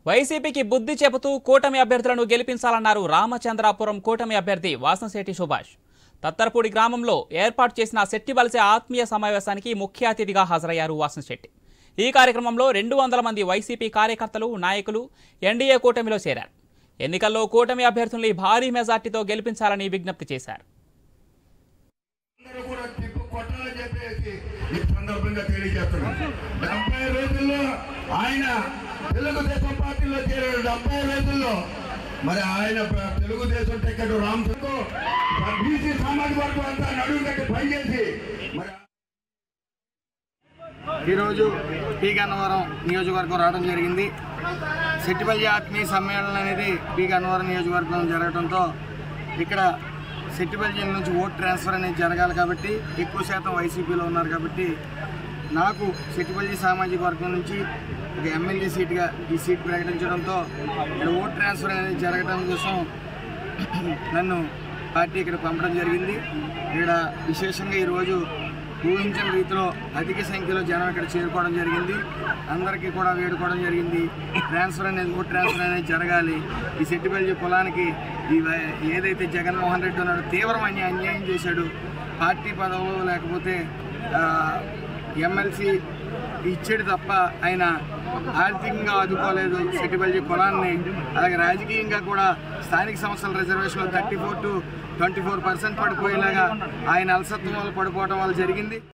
వైసీపీకి బుద్ధి చెబుతూ కూటమి అభ్యర్థులను గెలిపించాలన్నారు రామచంద్రాపురం కూటమి అభ్యర్థి వాసంశెట్టి సుభాష్ తత్తరపూడి గ్రామంలో ఏర్పాటు చేసిన శెట్టివలసే ఆత్మీయ సమావేశానికి ముఖ్య అతిథిగా హాజరయ్యారు వాసంశెట్టి ఈ కార్యక్రమంలో రెండు వందల మంది వైసీపీ కార్యకర్తలు నాయకులు ఎన్డీఏ కూటమిలో చేరారు ఎన్నికల్లో కూటమి అభ్యర్థుల్ని భారీ మెజార్టీతో గెలిపించాలని విజ్ఞప్తి చేశారు అందరూ కూడా తిప్పు కొట్టాలని చెప్పేసి ఈ సందర్భంగా తెలియజేస్తున్నాం డెబ్బై రోజుల్లో ఆయన తెలుగుదేశం పార్టీలో చేరాడు డెబ్బై రోజుల్లో మరి ఆయన ప- తెలుగుదేశం టికెట్ రామ్ బీసీ సామాజిక వర్గం అంతా నడుము కట్టి పనిచేసి మరి ఈరోజు పీ గన్నవరం నియోజకవర్గం రావడం జరిగింది సెట్టిపల్లి ఆత్మీయ సమ్మేళనం అనేది పీ గన్నవరం నియోజకవర్గం జరగడంతో ఇక్కడ సెట్టిపల్లి జిల్లా నుంచి ఓట్ ట్రాన్స్ఫర్ అనేది జరగాలి కాబట్టి ఎక్కువ శాతం వైసీపీలో ఉన్నారు కాబట్టి నాకు సెట్టిపల్లి సామాజిక వర్గం నుంచి ఒక ఎమ్మెల్యే సీట్గా ఈ సీట్ ప్రకటించడంతో ఇక్కడ ఓట్ ట్రాన్స్ఫర్ అనేది జరగడం కోసం నన్ను పార్టీ ఇక్కడ పంపడం జరిగింది ఇక్కడ విశేషంగా ఈరోజు ఊహించిన రీతిలో అధిక సంఖ్యలో జనం ఇక్కడ చేరుకోవడం జరిగింది అందరికీ కూడా వేడుకోవడం జరిగింది ట్రాన్స్ఫర్ అనేది ఓట్ ట్రాన్స్ఫర్ అనేది జరగాలి ఈ సెట్టిపల్లి కులానికి ఈ వై- ఏదైతే జగన్మోహన్ రెడ్డి ఉన్నాడో తీవ్రమైన అన్యాయం చేశాడు పార్టీ పదవులు లేకపోతే ఆ, ఎమ్మెల్సీ ఇచ్చాడు తప్ప ఆయన ఆర్థికంగా ఆదుకోలేదు సెటిబల్జీ కులాన్ని అలాగే రాజకీయంగా కూడా స్థానిక సంస్థల రిజర్వేషన్లో thirty four to twenty four percent పడిపోయేలాగా ఆయన అలసత్వం వల్ల పడిపోవడం వల్ల జరిగింది